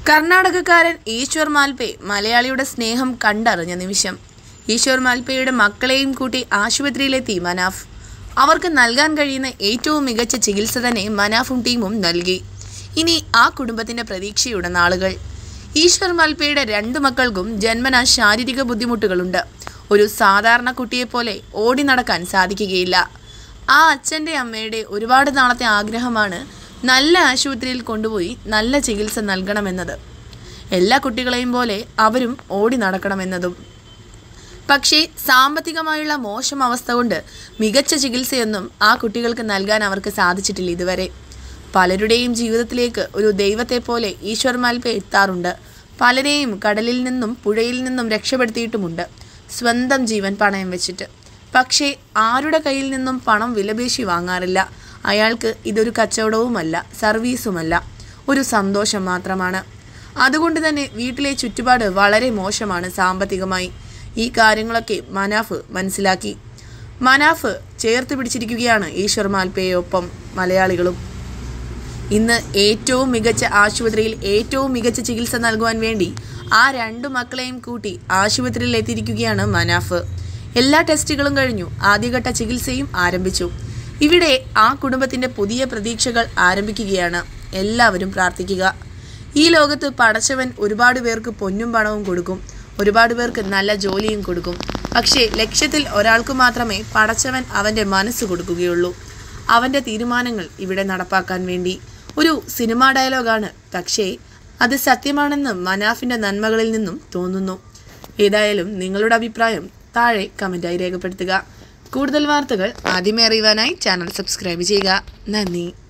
കർണാടകക്കാരൻ ഈശ്വർ മാൽപേ മലയാളിയുടെ സ്നേഹം കണ്ടറിഞ്ഞ നിമിഷം ഈശ്വർ മാൽപേയുടെ മക്കളെയും കൂട്ടി ആശുപത്രിയിലെത്തി മനാഫ് അവർക്ക് നൽകാൻ കഴിയുന്ന ഏറ്റവും മികച്ച ചികിത്സ തന്നെ മനാഫും ടീമും നൽകി ഇനി ആ കുടുംബത്തിന്റെ പ്രതീക്ഷയുടെ നാളുകൾ ഈശ്വർ മാൽപേയുടെ രണ്ട് മക്കൾക്കും ജന്മന ശാരീരിക ബുദ്ധിമുട്ടുകളുണ്ട് ഒരു സാധാരണ കുട്ടിയെപ്പോലെ ഓടി നടക്കാൻ സാധിക്കുകയില്ല ആ അച്ഛൻ്റെ അമ്മയുടെ ഒരുപാട് നാളത്തെ ആഗ്രഹമാണ് നല്ല ആശുപത്രിയിൽ കൊണ്ടുപോയി നല്ല ചികിത്സ നൽകണമെന്നത് എല്ലാ കുട്ടികളെയും പോലെ അവരും ഓടി നടക്കണമെന്നതും പക്ഷേ സാമ്പത്തികമായുള്ള മോശം അവസ്ഥ കൊണ്ട് മികച്ച ചികിത്സയൊന്നും ആ കുട്ടികൾക്ക് നൽകാൻ അവർക്ക് സാധിച്ചിട്ടില്ല ഇതുവരെ പലരുടെയും ജീവിതത്തിലേക്ക് ഒരു ദൈവത്തെ പോലെ ഈശ്വർ മാൽപേ എത്താറുണ്ട് പലരെയും കടലിൽ നിന്നും പുഴയിൽ നിന്നും രക്ഷപ്പെടുത്തിയിട്ടുമുണ്ട് സ്വന്തം ജീവൻ പണയം വെച്ചിട്ട് പക്ഷേ ആരുടെ കയ്യിൽ നിന്നും പണം വിലപേശി വാങ്ങാറില്ല അയാൾക്ക് ഇതൊരു കച്ചവടവുമല്ല സർവീസുമല്ല ഒരു സന്തോഷം മാത്രമാണ് അതുകൊണ്ട് തന്നെ വീട്ടിലെ ചുറ്റുപാട് വളരെ മോശമാണ് സാമ്പത്തികമായി ഈ കാര്യങ്ങളൊക്കെ മനാഫ് മനസ്സിലാക്കി മനാഫ് ചേർത്ത് പിടിച്ചിരിക്കുകയാണ് ഈശ്വർ മാൽപേയൊപ്പം മലയാളികളും ഇന്ന് ഏറ്റവും മികച്ച ആശുപത്രിയിൽ ഏറ്റവും മികച്ച ചികിത്സ നൽകുവാൻ വേണ്ടി ആ രണ്ടു മക്കളെയും കൂട്ടി ആശുപത്രിയിൽ എത്തിയിരിക്കുകയാണ് മനാഫ് എല്ലാ ടെസ്റ്റുകളും കഴിഞ്ഞു ആദ്യഘട്ട ചികിത്സയും ആരംഭിച്ചു ഇവിടെ ആ കുടുംബത്തിന്റെ പുതിയ പ്രതീക്ഷകൾ ആരംഭിക്കുകയാണ് എല്ലാവരും പ്രാർത്ഥിക്കുക ഈ ലോകത്ത് പടച്ചവൻ ഒരുപാട് പേർക്ക് പൊന്നും പണവും കൊടുക്കും ഒരുപാട് പേർക്ക് നല്ല ജോലിയും കൊടുക്കും പക്ഷേ ലക്ഷ്യത്തിൽ ഒരാൾക്ക് മാത്രമേ പടച്ചവൻ അവൻ്റെ മനസ്സ് കൊടുക്കുകയുള്ളൂ അവൻ്റെ തീരുമാനങ്ങൾ ഇവിടെ നടപ്പാക്കാൻ വേണ്ടി ഒരു സിനിമാ ഡയലോഗാണ് പക്ഷേ അത് സത്യമാണെന്ന് മനാഫിൻ്റെ നന്മകളിൽ നിന്നും തോന്നുന്നു ഏതായാലും നിങ്ങളുടെ അഭിപ്രായം താഴെ കമൻറ്റായി രേഖപ്പെടുത്തുക കൂടുതൽ വാർത്തകൾ ആദ്യമേ അറിയുവാനായി ചാനൽ സബ്സ്ക്രൈബ് ചെയ്യുക നന്ദി